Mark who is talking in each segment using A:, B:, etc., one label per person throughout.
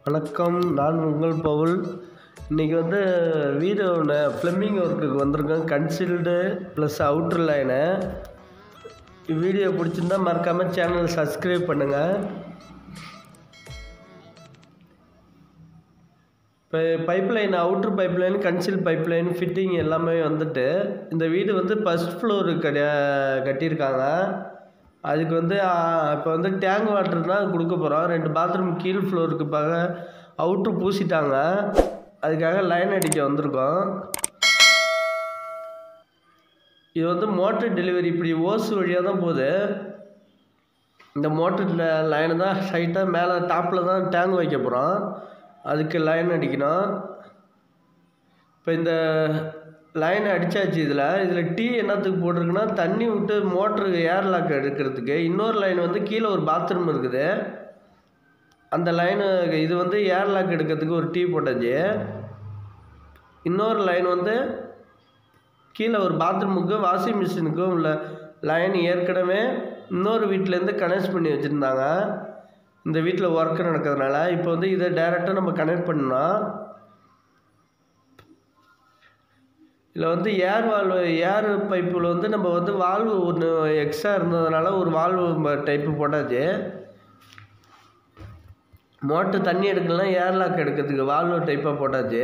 A: வணக்கம் நான் உங்கள் பவுல் இன்றைக்கி வந்து வீடு ஒன்று ப்ளம்பிங் ஒர்க்குக்கு வந்திருக்கோம் concealed plus outer line video பிடிச்சிருந்தா மறக்காமல் சேனல் சப்ஸ்கிரைப் பண்ணுங்கள் இப்போ pipe line outer pipe line conceal pipe line fitting எல்லாமே வந்துட்டு இந்த வீடு வந்து ஃபஸ்ட் ஃப்ளோரு கட்ட கட்டியிருக்காங்க அதுக்கு வந்து இப்போ வந்து டேங்க் வாட்டர் தான் கொடுக்க போகிறோம் ரெண்டு பாத்ரூம் கீழ் ஃப்ளோருக்கு பாக அவுட்ரு பூசிட்டாங்க அதுக்காக லைன் அடிக்க வந்திருக்கோம் இது வந்து மோட்டர் டெலிவரி இப்படி ஓஸ் வழியாக தான் போகுது இந்த மோட்டர் லைனை தான் ஸ்ட்ரைட்டாக மேலே டாப்பில் தான் டேங்க் வைக்க போகிறோம் அதுக்கு லைன் அடிக்கணும் இப்போ இந்த லைன் அடித்தாச்சு இதில் இதில் டீ என்னத்துக்கு போட்டிருக்குன்னா தண்ணி விட்டு மோட்ருக்கு ஏர் லாக் எடுக்கிறதுக்கு இன்னொரு லைன் வந்து கீழே ஒரு பாத்ரூம் இருக்குது அந்த லைனு இது வந்து ஏர் லாக் எடுக்கிறதுக்கு ஒரு டீ போட்டாச்சு இன்னொரு லைன் வந்து கீழே ஒரு பாத்ரூமுக்கு வாஷிங் மிஷினுக்கும் உள்ள லைன் ஏற்கனவே இன்னொரு வீட்டிலேருந்து கனெக்ட் பண்ணி வச்சுருந்தாங்க இந்த வீட்டில் ஒர்க்கு நடக்கிறதுனால இப்போ வந்து இதை டைரெக்டாக நம்ம கனெக்ட் பண்ணோம் இதில் வந்து ஏர் வால்வு ஏர் பைப்பில் வந்து நம்ம வந்து வால்வு ஒன்று எக்ஸ்ட்ரா இருந்ததுனால ஒரு வால்வு டைப்பு போட்டாச்சு மோட்டர் தண்ணி எடுக்கலாம் ஏர் லாக் எடுக்கிறதுக்கு வால்வு டைப்பாக போட்டாச்சு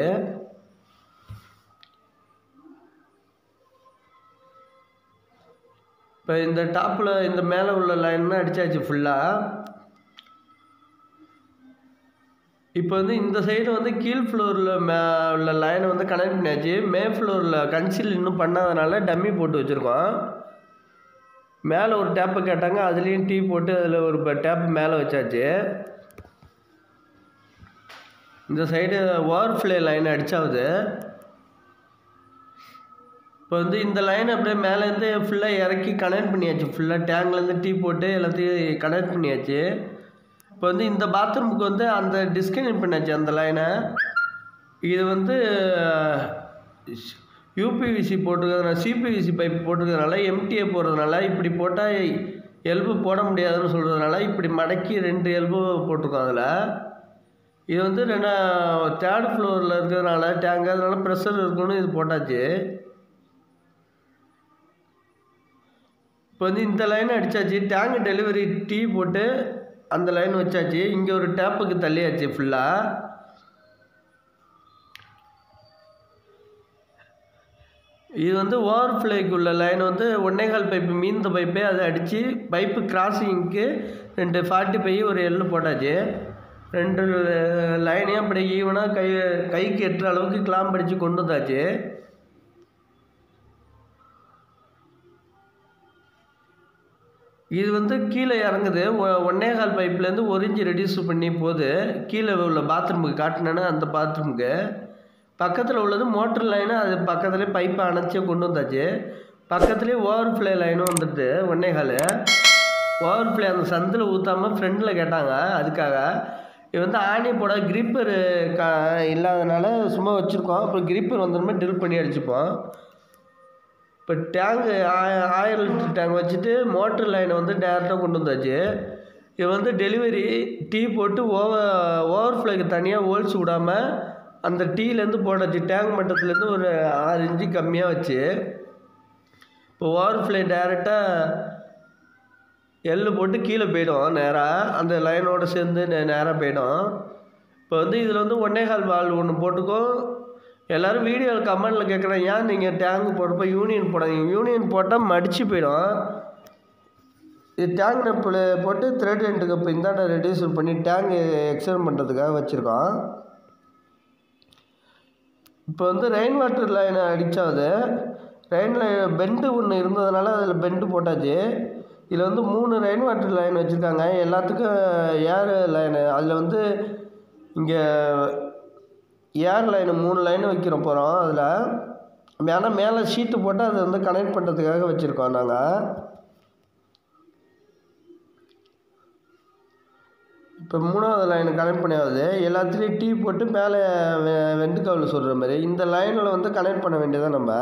A: இப்போ இந்த டாப்பில் இந்த மேலே உள்ள லைன் அடித்தாச்சு ஃபுல்லாக இப்போ வந்து இந்த சைடு வந்து கீழ் ஃப்ளோரில் மே உள்ள லைனை வந்து கனெக்ட் பண்ணியாச்சு மே ஃப்ளோரில் கன்சில் இன்னும் பண்ணாதனால டம்மி போட்டு வச்சுருக்கோம் மேலே ஒரு டேப்பை கேட்டாங்க அதுலேயும் டீ போட்டு அதில் ஒரு டேப்பு மேலே வச்சாச்சு இந்த சைடு ஓவர்ஃப்ளே லைன் அடிச்சாவது இப்போ வந்து இந்த லைன் அப்படியே மேலேருந்து ஃபுல்லாக இறக்கி கனெக்ட் பண்ணியாச்சு ஃபுல்லாக டேங்க்லேருந்து டீ போட்டு எல்லாத்தையும் கனெக்ட் பண்ணியாச்சு இப்போ வந்து இந்த பாத்ரூமுக்கு வந்து அந்த டிஸ்கனெக்ட் பண்ணாச்சு அந்த லைனை இது வந்து யூபிவிசி போட்டிருக்கிறதுனால சிபிவிசி பைப் போட்டிருக்கிறதுனால எம்டிஏ போடுறதுனால இப்படி போட்டால் எல்பு போட முடியாதுன்னு சொல்கிறதுனால இப்படி மடக்கி ரெண்டு எல்பு போட்டிருக்கோம் அதில் இது வந்து ரெண்டா தேர்ட் ஃப்ளோரில் இருக்கிறதுனால டேங்க் அதனால ப்ரெஷர் இருக்குன்னு இது போட்டாச்சு இப்போ வந்து இந்த லைன் அடித்தாச்சு டேங்க் டெலிவரி டீ போட்டு அந்த லைன் வச்சாச்சு இங்கே ஒரு டேப்புக்கு தள்ளியாச்சு ஃபுல்லாக இது வந்து ஓவர் ஃப்ளேக்கு உள்ள லைன் வந்து ஒன்னேகால் பைப்பு மீந்த பைப்பே அதை அடித்து பைப்பு கிராசிங்க்கு ரெண்டு ஃபார்ட்டி பை ஒரு எள்ளு போட்டாச்சு ரெண்டு லைனையும் அப்படி ஈவனாக கை கைக்கு எட்டுற அளவுக்கு கிளாம்ப் அடித்து கொண்டு வந்தாச்சு இது வந்து கீழே இறங்குது ஒன்னே கால் பைப்லேருந்து ஒரு இன்ச்சு ரெடியூஸ் பண்ணி போகுது கீழே உள்ள பாத்ரூமுக்கு காட்டினேன்னா அந்த பாத்ரூமுக்கு பக்கத்தில் உள்ளது மோட்ரு லைனு அது பக்கத்துலேயே பைப்பை அணைச்சி கொண்டு வந்தாச்சு பக்கத்துலேயே ஓவர் ஃப்ளே லைனும் வந்துடுது ஒன்னே கால் ஓவர் ஃப்ளே அந்த சந்தில் ஊற்றாமல் ஃப்ரெண்டில் கேட்டாங்க அதுக்காக இது வந்து ஆணி போட கிரிப்பர் க இல்லாதனால சும்மா வச்சுருக்கோம் அப்புறம் கிரிப்பர் வந்தோடனே ட்ரில் பண்ணி அடிச்சுப்போம் இப்போ டேங்கு ஆயிரம் லிட்டர் டேங்க் வச்சுட்டு மோட்ரு லைனை வந்து டேரெக்டாக கொண்டு வந்தாச்சு இது வந்து டெலிவரி டீ போட்டு ஓவர் ஓவர் ஃப்ளோக்கு தனியாக ஹோல்ஸ் விடாமல் அந்த டீலேருந்து போடாச்சு டேங்க் மட்டத்துலேருந்து ஒரு ஆறு இன்ச்சு கம்மியாக வச்சு இப்போ ஓவர் ஃப்ளே டேரெக்டாக எள்ளு போட்டு கீழே போயிடும் நேராக அந்த லைனோடு சேர்ந்து நேராக போயிடும் இப்போ வந்து இதில் வந்து ஒன்னே கால் வால் ஒன்று போட்டுக்கோ எல்லோரும் வீடியோவில் கமெண்டில் கேட்குறேன் ஏன் நீங்கள் டேங்க் போடுறப்ப யூனியன் போடாதீங்க யூனியன் போட்டால் மடித்து போயிடும் இது டேங்க் நப்பில் போட்டு த்ரெட் ரெண்டு கப்பு இந்தாண்ட ரெடியூஸ் பண்ணி டேங்க் எக்ஸ்டெண்ட் பண்ணுறதுக்காக வச்சுருக்கோம் இப்போ வந்து ரெயின் வாட்டர் லைனை அடித்தாது ரெயின் லைன் பெண்டு ஒன்று இருந்ததுனால அதில் பெண்டு போட்டாச்சு இதில் வந்து மூணு ரெயின் வாட்டர் லைன் வச்சுருக்காங்க எல்லாத்துக்கும் ஏர் லைனு அதில் வந்து இங்கே ஏர் லைனு மூணு லைனு வைக்கிற போகிறோம் அதில் ஆனால் மேலே ஷீட்டு போட்டு அதை வந்து கனெக்ட் பண்ணுறதுக்காக வச்சுருக்கோம் நாங்கள் இப்போ மூணாவது லைனு கனெக்ட் பண்ணியாவது எல்லாத்துலேயும் டீ போட்டு மேலே வெ வெண்டுக்காவில் சொல்கிற மாதிரி இந்த லைனில் வந்து கனெக்ட் பண்ண வேண்டியதான் நம்ம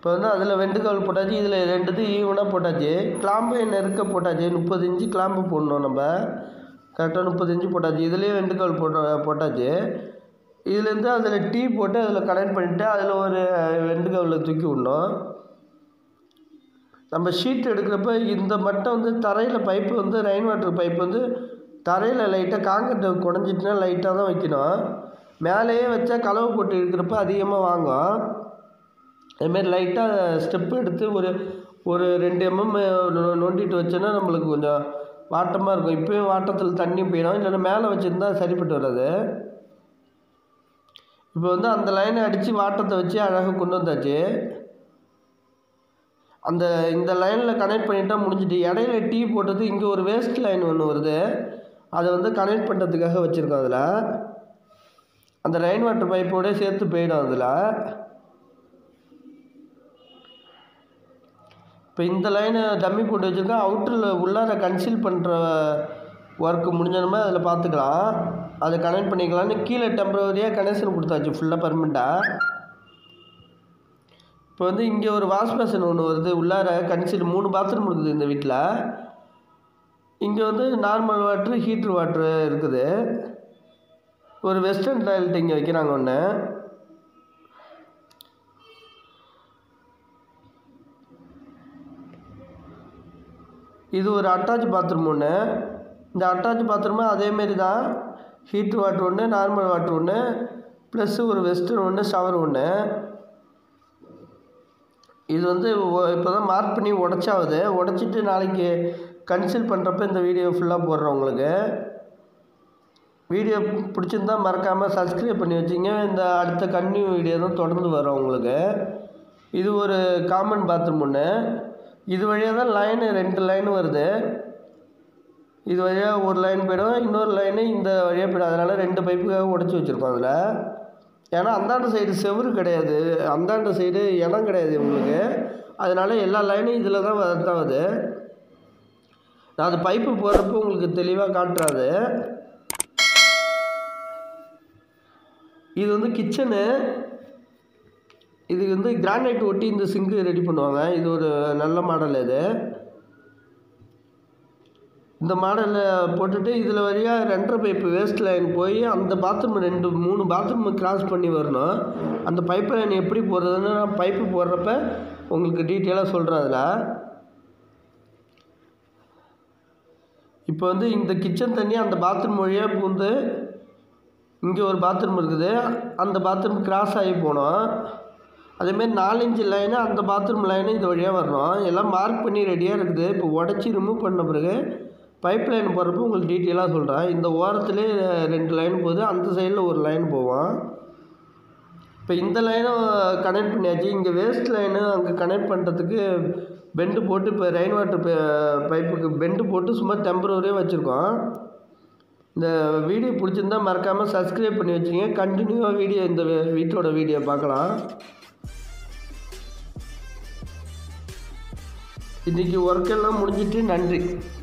A: இப்போ வந்து அதில் வெண்டுக்கால் போட்டாச்சு இதில் ரெண்டுது ஈவனாக போட்டாச்சு கிளாம்பு நெருக்க போட்டாச்சு முப்பது இன்ச்சு கிளாம்பு போடணும் நம்ம கரெக்டாக முப்பது இன்ச்சு போட்டாச்சு இதுலேயே வெண்டுக்கால் போட்ட போட்டாச்சு இதுலேருந்து அதில் டீ போட்டு அதில் கனெக்ட் பண்ணிவிட்டு அதில் ஒரு வெண்டுக்காவில் தூக்கி விடணும் நம்ம ஷீட் எடுக்கிறப்ப இந்த மட்டை வந்து தரையில் பைப்பு வந்து ரெயின் வாட்டர் பைப் வந்து தரையில் லைட்டாக காங்கிரீட்டை குடஞ்சிட்டுனா லைட்டாக தான் வைக்கணும் மேலேயே வச்சா கலவை போட்டு இருக்கிறப்ப அதிகமாக வாங்கும் அதுமாரி லைட்டாக ஸ்டெப் எடுத்து ஒரு ஒரு ரெண்டு எம்எம் நோண்டிட்டு வச்சோன்னா நம்மளுக்கு கொஞ்சம் வாட்டமாக இருக்கும் இப்போயும் வாட்டத்தில் தண்ணி போயிடும் இல்லைன்னா மேலே வச்சுருந்தா சரிப்பட்டு வராது இப்போ வந்து அந்த லைனை அடித்து வாட்டத்தை வச்சு அழகாக கொண்டு வந்தாச்சு அந்த இந்த லைனில் கனெக்ட் பண்ணிட்டா முடிஞ்சிட்டு இடையில டீ போட்டது இங்கே ஒரு வேஸ்ட் லைன் ஒன்று வருது அதை வந்து கனெக்ட் பண்ணுறதுக்காக வச்சுருக்கோம் அதில் அந்த ரெயின் வாட்டர் பைப்போட சேர்த்து போயிடும் அதில் இப்போ இந்த லைனை டம்மி போட்டு வச்சுருக்கேன் அவுட்டரில் உள்ளார கன்சீல் பண்ணுற ஒர்க்கு முடிஞ்சதுமே அதில் பார்த்துக்கலாம் அதை கனெக்ட் பண்ணிக்கலாம்னு கீழே டெம்பரவரியாக கனெக்ஷன் கொடுத்தாச்சு ஃபுல்லாக பர்மனெண்ட்டாக இப்போ வந்து இங்கே ஒரு வாஷ் பேஷன் ஒன்று வருது உள்ளார கன்சீல் மூணு பாத்ரூம் இருக்குது இந்த வீட்டில் இங்கே வந்து நார்மல் வாட்ரு ஹீட்ரு வாட்ரு இருக்குது ஒரு வெஸ்டர்ன் டாய்லெட் இங்கே வைக்கிறாங்க ஒன்று இது ஒரு அட்டாச் பாத்ரூம் ஒன்று இந்த அட்டாச் பாத்ரூமு அதேமாரி தான் ஹீட்ரு வாட்ரு ஒன்று நார்மல் வாட்ரு ஒன்று ப்ளஸ்ஸு ஒரு வெஸ்டர்ன் ஒன்று ஷவர் ஒன்று இது வந்து இப்போ தான் மார்க் பண்ணி உடச்சாவது உடச்சிட்டு நாளைக்கு கன்சல்ட் பண்ணுறப்ப இந்த வீடியோ ஃபுல்லாக போடுறேன் உங்களுக்கு வீடியோ பிடிச்சிருந்தா மறக்காமல் சப்ஸ்கிரைப் பண்ணி வச்சிங்க இந்த அடுத்த கன்னியூ வீடியோ தான் தொடர்ந்து வரும் உங்களுக்கு இது ஒரு காமன் பாத்ரூம் ஒன்று இது வழியாக தான் லைனு ரெண்டு லைன் வருது இது வழியாக ஒரு லைன் போயிடும் இன்னொரு லைனு இந்த வழியாக போயிடும் அதனால் ரெண்டு பைப்புக்காக உடச்சி வச்சுருக்கோம் அதில் ஏன்னா அந்தாண்ட சைடு செவுரு கிடையாது அந்தாண்ட சைடு இடம் கிடையாது உங்களுக்கு அதனால் எல்லா லைனும் இதில் தான் வருது நான் அது பைப்பு போடுறப்போ உங்களுக்கு தெளிவாக காட்டுறாது இது வந்து கிச்சனு இது வந்து கிரானைட் ஒட்டி இந்த சிங்கு ரெடி பண்ணுவாங்க இது ஒரு நல்ல மாடல் இது இந்த மாடலில் போட்டுட்டு இதில் வழியாக ரெண்டரை பைப்பு வேஸ்ட் லைன் போய் அந்த பாத்ரூம் ரெண்டு மூணு பாத்ரூம் கிராஸ் பண்ணி வரணும் அந்த பைப் லைன் எப்படி போடுறதுன்னு நான் பைப்பு போடுறப்ப உங்களுக்கு டீட்டெயிலாக சொல்கிறேன் அதில் இப்போ வந்து இந்த கிச்சன் தண்ணி அந்த பாத்ரூம் வழியாக பூந்து இங்கே ஒரு பாத்ரூம் இருக்குது அந்த பாத்ரூம் கிராஸ் ஆகி போனோம் அதேமாரி நாலஞ்சு லைனு அந்த பாத்ரூம் லைனு இது வழியாக வரணும் எல்லாம் மார்க் பண்ணி ரெடியாக இருக்குது இப்போ உடச்சி ரிமூவ் பண்ண பிறகு பைப் லைன் போகிறப்போ உங்களுக்கு டீட்டெயிலாக சொல்கிறேன் இந்த ஓரத்துலேயே ரெண்டு லைன் போகுது அந்த சைடில் ஒரு லைன் போவோம் இப்போ இந்த லைனும் கனெக்ட் பண்ணியாச்சு இங்கே வேஸ்ட் லைனு அங்கே கனெக்ட் பண்ணுறதுக்கு பெண்டு போட்டு இப்போ ரெயின் வாட்டர் பைப்புக்கு பெண்டு போட்டு சும்மா டெம்பரவரியாக வச்சுருக்கோம் இந்த வீடியோ பிடிச்சிருந்தா மறக்காமல் சப்ஸ்கிரைப் பண்ணி வச்சுங்க கண்டினியூவாக வீடியோ இந்த வீட்டோட வீடியோ பார்க்கலாம் இன்றைக்கி ஒர்க்கெல்லாம் முடிஞ்சிட்டு நன்றி